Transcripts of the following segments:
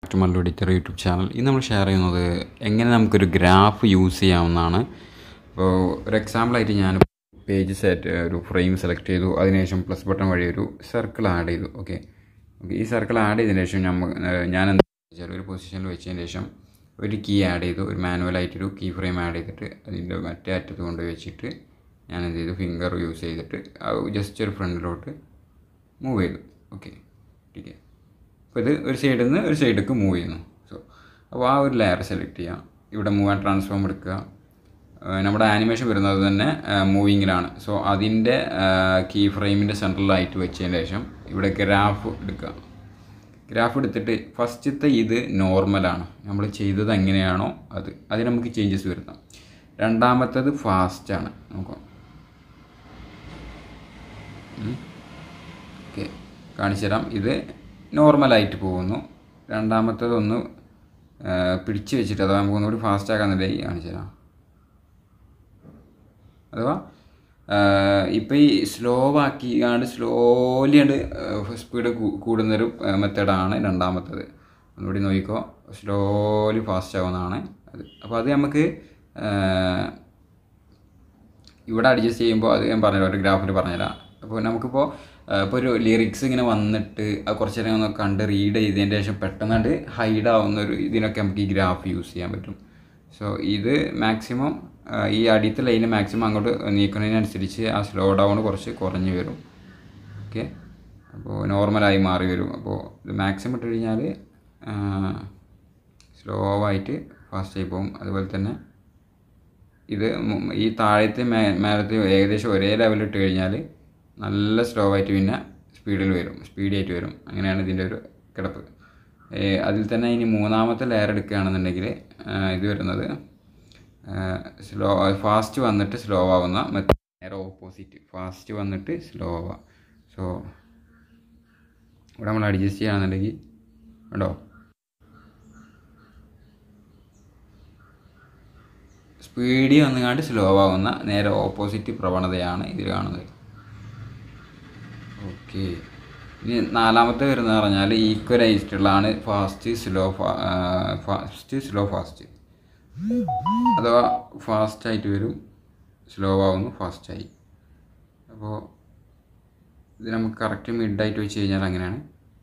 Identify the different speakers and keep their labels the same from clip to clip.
Speaker 1: to Mallu editor YouTube channel ഇന്ന് നമ്മൾ share ചെയ്യുന്നത് എങ്ങനെ നമുക്കൊരു ഗ്രാഫ് യൂസ് ചെയ്യാവുന്നതാണ് ഇപ്പോൾ ഒരു എക്സാമ്പിളായിട്ട് ഞാൻ പേജ് സെറ്റ് ഒരു ഫ്രെയിം സെലക്ട് ചെയ്തു അതിനുശേഷം പ്ലസ് ബട്ടൺ വഴി ഒരു സർക്കിൾ ആഡ് ചെയ്തു ഓക്കെ ഓക്കെ ഈ സർക്കിൾ ആഡ് ചെയ്തതിന് ശേഷം നമ്മൾ ഞാൻ എന്താ വെച്ചാൽ ഒരു പൊസിഷനിൽ വെച്ചതിന് ശേഷം ഒരു കീ ആഡ് ചെയ്തു ഒരു മാനുവലായിട്ടൊരു കീ ഫ്രെയിം ആഡ് ചെയ്തിട്ട് അതിൻ്റെ മറ്റേ അറ്റത്ത് കൊണ്ട് വെച്ചിട്ട് ഞാൻ എന്ത് ചെയ്തു ഫിംഗർ യൂസ് ചെയ്തിട്ട് ജസ്റ്റ് ഒരു ഫ്രണ്ടിലോട്ട് മൂവ് ചെയ്തു ഓക്കെ ടീക്കെ അപ്പോൾ ഇത് ഒരു സൈഡിൽ നിന്ന് ഒരു സൈഡിലേക്ക് മൂവ് ചെയ്യുന്നു സോ അപ്പോൾ ആ ഒരു ലെയർ സെലക്ട് ചെയ്യാം ഇവിടെ മൂവ് ആൻഡ് ട്രാൻസ്ഫോം എടുക്കുക ഏഹ് നമ്മുടെ ആനിമേഷൻ വരുന്നത് തന്നെ മൂവിങ്ങിലാണ് സോ അതിൻ്റെ കീ ഫ്രെയിമിൻ്റെ സെൻട്രലായിട്ട് വെച്ചതിന് ശേഷം ഇവിടെ ഗ്രാഫ് എടുക്കുക ഗ്രാഫ് എടുത്തിട്ട് ഫസ്റ്റത്തെ ഇത് നോർമലാണ് നമ്മൾ ചെയ്തത് എങ്ങനെയാണോ അത് അതിന് നമുക്ക് ചേഞ്ചസ് വരുത്താം രണ്ടാമത്തേത് ഫാസ്റ്റാണ് നോക്കാം ഓക്കെ കാണിച്ചു തരാം ഇത് നോർമലായിട്ട് പോകുന്നു രണ്ടാമത്തേതൊന്ന് പിടിച്ച് വെച്ചിട്ട് അഥവാ നമുക്ക് ഒന്നുകൂടി ഫാസ്റ്റ് ആക്കാന്നുണ്ടെങ്കിൽ കാണിച്ചു തരാം അഥവാ ഇപ്പോൾ ഈ സ്ലോ ആക്കിയാണ്ട് സ്ലോലി ആണ്ട് സ്പീഡ് കൂടുന്നൊരു മെത്തേഡാണ് രണ്ടാമത്തേത് ഒന്നുകൂടി നോക്കിക്കോ സ്ലോലി ഫാസ്റ്റ് ആവുന്നതാണ് അത് അപ്പോൾ അത് നമുക്ക് ഇവിടെ അഡ്ജസ്റ്റ് ചെയ്യുമ്പോൾ അത് ഞാൻ പറഞ്ഞുതരാം ഒരു ഗ്രാഫിൽ പറഞ്ഞുതരാം അപ്പോൾ നമുക്കിപ്പോൾ ഇപ്പോൾ ഒരു ലിറിക്സ് ഇങ്ങനെ വന്നിട്ട് അത് കുറച്ച് നേരം ഒന്ന് കണ്ട് റീഡ് ചെയ്തതിന് ശേഷം പെട്ടെന്നാണ്ട് ഹൈഡ് ആവുന്ന ഒരു ഇതിനൊക്കെ നമുക്ക് ഈ ഗ്രാഫ് യൂസ് ചെയ്യാൻ പറ്റും സോ ഇത് മാക്സിമം ഈ അടിയത്തെ ലൈന് മാക്സിമം അങ്ങോട്ട് നീക്കുന്നതിനനുസരിച്ച് ആ സ്ലോ ഡൗൺ കുറച്ച് കുറഞ്ഞു വരും ഓക്കെ അപ്പോൾ നോർമലായി മാറി വരും അപ്പോൾ ഇത് മാക്സിമം ഇട്ട് കഴിഞ്ഞാൽ സ്ലോ ആയിട്ട് ഫാസ്റ്റായി പോകും അതുപോലെ തന്നെ ഇത് ഈ താഴത്തെ മേ മേലത്തെ ഏകദേശം ഒരേ ലെവലിൽ ഇട്ട് കഴിഞ്ഞാൽ നല്ല സ്ലോ ആയിട്ട് പിന്നെ സ്പീഡിൽ വരും സ്പീഡി ആയിട്ട് വരും അങ്ങനെയാണ് ഇതിൻ്റെ ഒരു കിടപ്പ് അതിൽ തന്നെ ഇനി മൂന്നാമത്തെ ലെയർ എടുക്കുകയാണെന്നുണ്ടെങ്കിൽ ഇത് വരുന്നത് സ്ലോ ഫാസ്റ്റ് വന്നിട്ട് സ്ലോ ആവുന്ന നേരെ ഓപ്പോസിറ്റ് ഫാസ്റ്റ് വന്നിട്ട് സ്ലോ ആവുക സോ ഇവിടെ നമ്മൾ അഡ്ജസ്റ്റ് ചെയ്യുകയാണെന്നുണ്ടെങ്കിൽ കേട്ടോ സ്പീഡി വന്നുകാണ്ട് സ്ലോ ആവുന്ന നേരെ ഓപ്പോസിറ്റ് പ്രവണതയാണ് ഇതിൽ കാണുന്നത് ഓക്കെ ഇനി നാലാമത്തെ വരുന്നത് പറഞ്ഞാൽ ഈക്വലൈസ്ഡുള്ളതാണ് fast slow fast slow fast അഥവാ ഫാസ്റ്റായിട്ട് വരും സ്ലോ ആവുന്നു ഫാസ്റ്റായി അപ്പോൾ ഇത് നമുക്ക് കറക്റ്റ് മിഡായിട്ട് വെച്ച് കഴിഞ്ഞാൽ അങ്ങനെയാണ്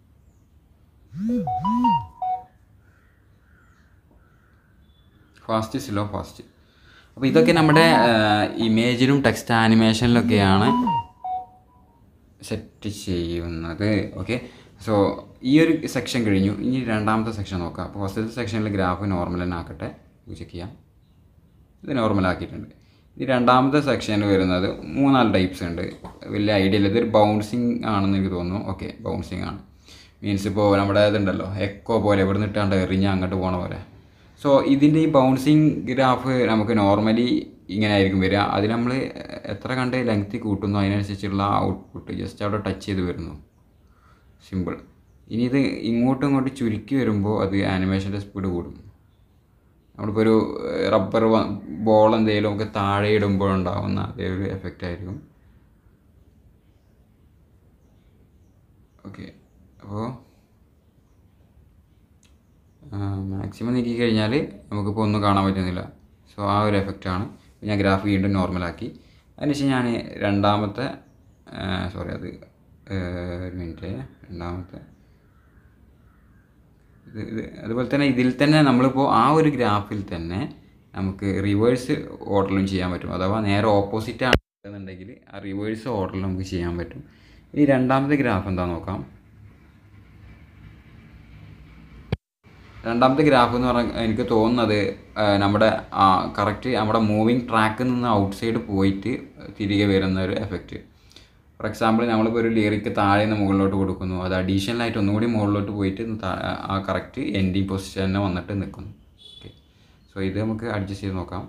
Speaker 1: ഫാസ്റ്റ് സ്ലോ ഫാസ്റ്റ് അപ്പോൾ ഇതൊക്കെ നമ്മുടെ ഇമേജിലും ടെക്സ്റ്റ് ആനിമേഷനിലൊക്കെയാണ് സെറ്റ് ചെയ്യുന്നത് ഓക്കെ സോ ഈ ഒരു സെക്ഷൻ കഴിഞ്ഞു ഇനി രണ്ടാമത്തെ സെക്ഷൻ നോക്കാം അപ്പോൾ ഫസ്റ്റത്തെ സെക്ഷനിൽ ഗ്രാഫ് നോർമൽ തന്നെ ആക്കട്ടെ ചെക്ക് ചെയ്യാം ഇത് നോർമൽ ആക്കിയിട്ടുണ്ട് ഈ രണ്ടാമത്തെ സെക്ഷനിൽ വരുന്നത് മൂന്നാല് ടൈപ്സ് ഉണ്ട് വലിയ ഐഡിയ ഇല്ല ഇതൊരു ബൗൺസിങ് ആണെന്ന് എനിക്ക് തോന്നുന്നു ഓക്കെ ബൗൺസിങ് ആണ് മീൻസ് ഇപ്പോൾ നമ്മുടെ ഇതുണ്ടല്ലോ എക്കോ പോലെ ഇവിടെ നിന്നിട്ടാണ്ട് എറിഞ്ഞ് അങ്ങോട്ട് പോണ പോലെ സോ ഇതിൻ്റെ ഈ ബൗൺസിങ് ഗ്രാഫ് നമുക്ക് നോർമലി ഇങ്ങനെ ആയിരിക്കും വരിക അതിൽ നമ്മൾ എത്ര കണ്ട് ലെങ്തി കൂട്ടുന്നു അതിനനുസരിച്ചുള്ള ഔട്ട്പുട്ട് ജസ്റ്റ് അവിടെ ടച്ച് ചെയ്ത് വരുന്നു സിമ്പിൾ ഇനി ഇത് ഇങ്ങോട്ടും ഇങ്ങോട്ട് ചുരുക്കി വരുമ്പോൾ അത് ആനിമേഷൻ്റെ സ്പീഡ് കൂടും നമ്മളിപ്പോൾ ഒരു റബ്ബർ ബോൾ എന്തെങ്കിലും ഒക്കെ താഴെ ഇടുമ്പോൾ ഉണ്ടാകുന്ന അതേ ഒരു എഫക്റ്റ് ആയിരിക്കും ഓക്കെ അപ്പോൾ മാക്സിമം നീക്കി കഴിഞ്ഞാൽ നമുക്കിപ്പോൾ ഒന്നും കാണാൻ പറ്റുന്നില്ല സോ ആ ഒരു എഫക്റ്റാണ് ഞാൻ ഗ്രാഫ് വീണ്ടും നോർമലാക്കി അതിനുശേഷം ഞാൻ രണ്ടാമത്തെ സോറി അത് ഒരു മിനിറ്റ് രണ്ടാമത്തെ ഇത് ഇത് അതുപോലെ തന്നെ ഇതിൽ തന്നെ നമ്മളിപ്പോൾ ആ ഒരു ഗ്രാഫിൽ തന്നെ നമുക്ക് റിവേഴ്സ് ഓർഡറിലും ചെയ്യാൻ പറ്റും അഥവാ നേരെ ഓപ്പോസിറ്റ് ആണെന്നുണ്ടെങ്കിൽ ആ റിവേഴ്സ് ഓർഡറിൽ നമുക്ക് ചെയ്യാൻ പറ്റും ഇനി രണ്ടാമത്തെ ഗ്രാഫ് എന്താ നോക്കാം രണ്ടാമത്തെ ഗ്രാഫ് എന്ന് പറഞ്ഞാൽ എനിക്ക് തോന്നുന്നത് നമ്മുടെ കറക്റ്റ് നമ്മുടെ മൂവിങ് ട്രാക്കിൽ നിന്ന് ഔട്ട് സൈഡ് പോയിട്ട് തിരികെ വരുന്ന ഒരു എഫക്റ്റ് ഫോർ എക്സാമ്പിൾ നമ്മളിപ്പോൾ ഒരു ലിറിക്ക് താഴെ നിന്ന് മുകളിലോട്ട് കൊടുക്കുന്നു അത് അഡീഷണലായിട്ട് ഒന്നുകൂടി മുകളിലോട്ട് പോയിട്ട് ആ കറക്റ്റ് എൻഡിങ് പൊസിഷനെ വന്നിട്ട് നിൽക്കുന്നു ഓക്കെ സോ ഇത് നമുക്ക് അഡ്ജസ്റ്റ് ചെയ്ത് നോക്കാം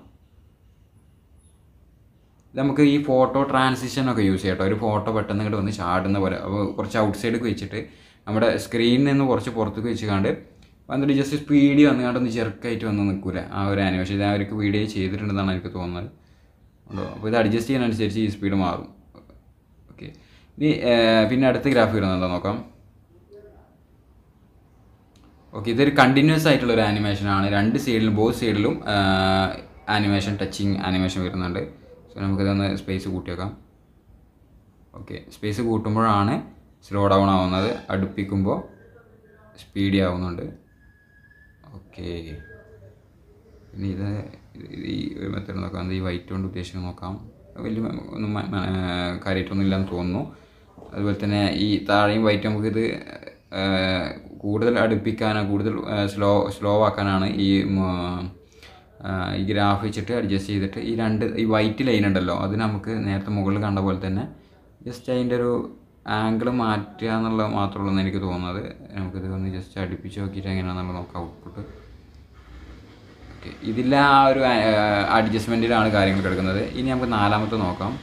Speaker 1: നമുക്ക് ഈ ഫോട്ടോ ട്രാൻസിഷൻ ഒക്കെ യൂസ് ചെയ്യാം ഒരു ഫോട്ടോ പെട്ടെന്ന് ഇങ്ങോട്ട് വന്ന് ചാടുന്ന പോലെ അപ്പോൾ കുറച്ച് ഔട്ട് സൈഡിലേക്ക് വെച്ചിട്ട് നമ്മുടെ സ്ക്രീനിൽ നിന്ന് കുറച്ച് പുറത്തേക്ക് വെച്ചുകൊണ്ട് വന്നിട്ട് ജസ്റ്റ് സ്പീഡി വന്നുകൊണ്ട് ഒന്ന് ചെറുക്കായിട്ട് വന്ന് നിൽക്കൂല ആ ഒരു ആനിമേഷൻ ഇത് അവർക്ക് വീഡിയോ ചെയ്തിട്ടുണ്ടെന്നാണ് എനിക്ക് തോന്നുന്നത് ഉണ്ടോ അപ്പോൾ ഇത് അഡ്ജസ്റ്റ് ചെയ്യുന്നതനുസരിച്ച് ഈ സ്പീഡ് മാറും ഓക്കെ ഇനി പിന്നെ അടുത്ത ഗ്രാഫ് വരുന്നത് എന്താ നോക്കാം ഓക്കെ ഇതൊരു കണ്ടിന്യൂസ് ആയിട്ടുള്ള ഒരു ആനിമേഷനാണ് രണ്ട് സൈഡിലും ബോത്ത് സൈഡിലും ആനിമേഷൻ ടച്ചിങ് ആനിമേഷൻ വരുന്നുണ്ട് സോ നമുക്കിതൊന്ന് സ്പേസ് കൂട്ടി വെക്കാം ഓക്കെ സ്പേസ് കൂട്ടുമ്പോഴാണ് സ്ലോ ഡൗൺ ആവുന്നത് അടുപ്പിക്കുമ്പോൾ സ്പീഡി ആവുന്നുണ്ട് ഓക്കെ പിന്നെ ഇത് ഇത് ഈ ഒരു മെത്തേഡ് നോക്കാം ഈ വൈറ്റ് കൊണ്ട് ഉദ്ദേശിക്കുന്നത് നോക്കാം വലിയ മ- ഒന്നും മ- മ- കാര്യമായിട്ടൊന്നും ഇല്ലെന്ന് തോന്നുന്നു അതുപോലെ തന്നെ ഈ താഴെയും വൈറ്റ് നമുക്കിത് ആ, കൂടുതൽ അടുപ്പിക്കാനോ കൂടുതൽ സ്ലോ സ്ലോ ആക്കാനാണ് ഈ മ- ആ, ഈ ഗ്രാഫ് വെച്ചിട്ട് അഡ്ജസ്റ്റ് ചെയ്തിട്ട് ഈ രണ്ട് ഈ വൈറ്റ് ലൈൻ ഉണ്ടല്ലോ അത് നമുക്ക് നേരത്തെ മുകളിൽ കണ്ട പോലെ തന്നെ ജസ്റ്റ് അതിൻ്റെ ഒരു ആംഗിൾ മാറ്റുക എന്നുള്ളത് മാത്രമേ ഉള്ളൂ എനിക്ക് തോന്നുന്നത് നമുക്കിത് ഒന്ന് ജസ്റ്റ് അടുപ്പിച്ച് നോക്കിയിട്ട് എങ്ങനെയാണെന്നുള്ളത് നോക്കാം ഔട്ട്പുട്ട് ഓക്കെ ഇതിൽ ആ ഒരു അഡ്ജസ്റ്റ്മെൻറ്റിലാണ് കാര്യങ്ങൾ കിടക്കുന്നത് ഇനി നമുക്ക് നാലാമത്തെ നോക്കാം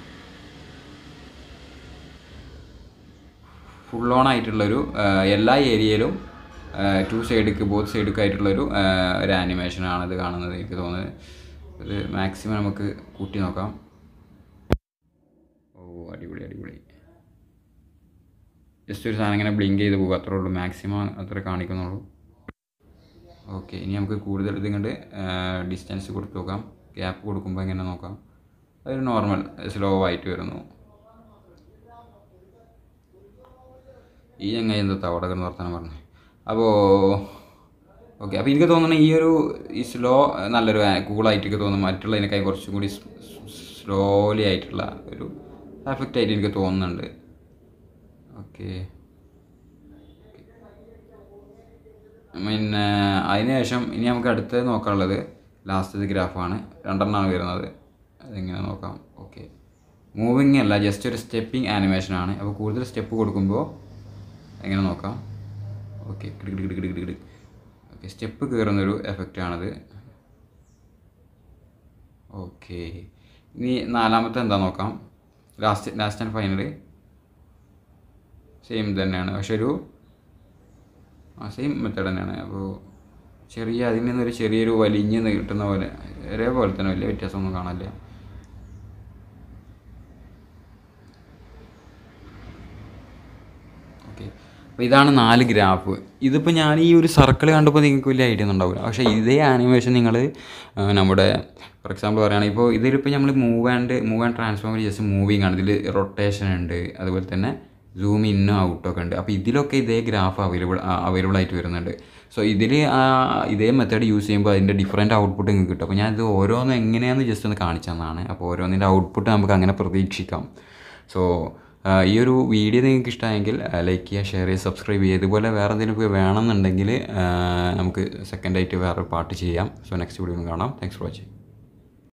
Speaker 1: ഫുൾ ഓൺ ആയിട്ടുള്ളൊരു ആ, എല്ലാ ഏരിയയിലും ടു സൈഡിക്ക് ബോത്ത് സൈഡിക്ക് ആയിട്ടുള്ളൊരു ആ, ഒരു ആനിമേഷനാണ് ഇത് കാണുന്നത് എനിക്ക് തോന്നുന്നത് ഇത് മാക്സിമം നമുക്ക് കൂട്ടി നോക്കാം ഓ അടിപൊളി അടിപൊളി ജസ്റ്റ് ഒരു സാധനം ഇങ്ങനെ ബ്ലിങ്ക് ചെയ്ത് പോകും അത്രേ ഉള്ളൂ മാക്സിമം അത്ര കാണിക്കുന്നുള്ളൂ ഓക്കെ ഇനി നമുക്ക് കൂടുതൽ ഇതിങ്ങോട്ട് ഡിസ്റ്റൻസ് കൊടുത്ത് നോക്കാം ഗ്യാപ്പ് കൊടുക്കുമ്പോൾ എങ്ങനെ നോക്കാം അതൊരു നോർമൽ സ്ലോ ആയിട്ട് വരുന്നു ഈ ചങ്ങായി എന്താ തവട കിടന്ന് വർത്തമാനം പറഞ്ഞു അപ്പോൾ ഓക്കെ അപ്പോൾ എനിക്ക് തോന്നുന്നു ഈ ഒരു ഈ സ്ലോ നല്ലൊരു കൂളായിട്ടൊക്കെ തോന്നുന്നു മറ്റുള്ളതിനേക്കായി കുറച്ചും കൂടി സ്ലോലി ആയിട്ടുള്ള ഒരു പെർഫെക്റ്റ് ആയിട്ട് എനിക്ക് തോന്നുന്നുണ്ട് ഓക്കെ പിന്നെ അതിനുശേഷം ഇനി നമുക്ക് അടുത്തത് നോക്കാനുള്ളത് ലാസ്റ്റത്തെ ഗ്രാഫാണ് രണ്ടെണ്ണമാണ് വരുന്നത് അതെങ്ങനെ നോക്കാം ഓക്കെ മൂവിങ് അല്ല ജസ്റ്റ് ഒരു സ്റ്റെപ്പിംഗ് ആനിമേഷനാണ് അപ്പോൾ കൂടുതൽ സ്റ്റെപ്പ് കൊടുക്കുമ്പോൾ എങ്ങനെ നോക്കാം ഓക്കെ കിടി കിടി കിടി കിടി കിടി ഓക്കെ സ്റ്റെപ്പ് കയറുന്നൊരു എഫക്റ്റാണിത് ഓക്കെ ഇനി നാലാമത്തെ എന്താ നോക്കാം last last and final same തന്നെയാണ് പക്ഷെ ഒരു ആ സെയിം മെത്തേഡ് തന്നെയാണ് അപ്പോൾ ചെറിയ അതിൽ നിന്നൊരു ചെറിയൊരു വലിഞ്ഞ് കിട്ടുന്ന പോലെ ഒരേപോലെ തന്നെ വലിയ വ്യത്യാസമൊന്നും കാണാനില്ല ഓക്കെ അപ്പോൾ ഇതാണ് നാല് ഗ്രാഫ് ഇതിപ്പോൾ ഞാൻ ഈ ഒരു സർക്കിൾ കണ്ടപ്പോൾ നിങ്ങൾക്ക് വലിയ ഐഡിയ ഒന്നും ഉണ്ടാവില്ല പക്ഷേ ഇതേ ആനിമേഷൻ നിങ്ങൾ നമ്മുടെ ഫോർ എക്സാമ്പിൾ പറയുകയാണെങ്കിൽ ഇപ്പോൾ ഇതിലിപ്പോൾ നമ്മൾ move and move and transform just moving ആണ് ഇതിൽ റൊട്ടേഷൻ ഉണ്ട് അതുപോലെ തന്നെ സൂം ഇന്നും ഔട്ടും ഒക്കെ ഉണ്ട് അപ്പോൾ ഇതിലൊക്കെ ഇതേ ഗ്രാഫ് അവൈലബിൾ അവൈലബിൾ ആയിട്ട് വരുന്നുണ്ട് സോ ഇതിൽ ഇതേ മെത്തേഡ് യൂസ് ചെയ്യുമ്പോൾ അതിൻ്റെ ഡിഫറൻറ്റ് ഔട്ട്പുട്ട് നിങ്ങൾക്ക് കിട്ടും അപ്പോൾ ഞാനിത് ഓരോന്നും എങ്ങനെയാണെന്ന് ജസ്റ്റ് ഒന്ന് കാണിച്ചു തന്നതാണ് അപ്പോൾ ഓരോന്നിൻ്റെ ഔട്ട്പുട്ട് നമുക്ക് അങ്ങനെ പ്രതീക്ഷിക്കാം സോ ഈ ഒരു വീഡിയോ നിങ്ങൾക്ക് ഇഷ്ടമായെങ്കിൽ ലൈക്ക് ചെയ്യുക ഷെയർ ചെയ്യുക സബ്സ്ക്രൈബ് ചെയ്യുക ഇതുപോലെ വേറെ എന്തെങ്കിലും വേണമെന്നുണ്ടെങ്കിൽ നമുക്ക് സെക്കൻഡായിട്ട് വേറെ പാട്ട് ചെയ്യാം സോ നെക്സ്റ്റ് വീഡിയോ കാണാം താങ്ക്സ് ഫോർ വാച്ചിങ്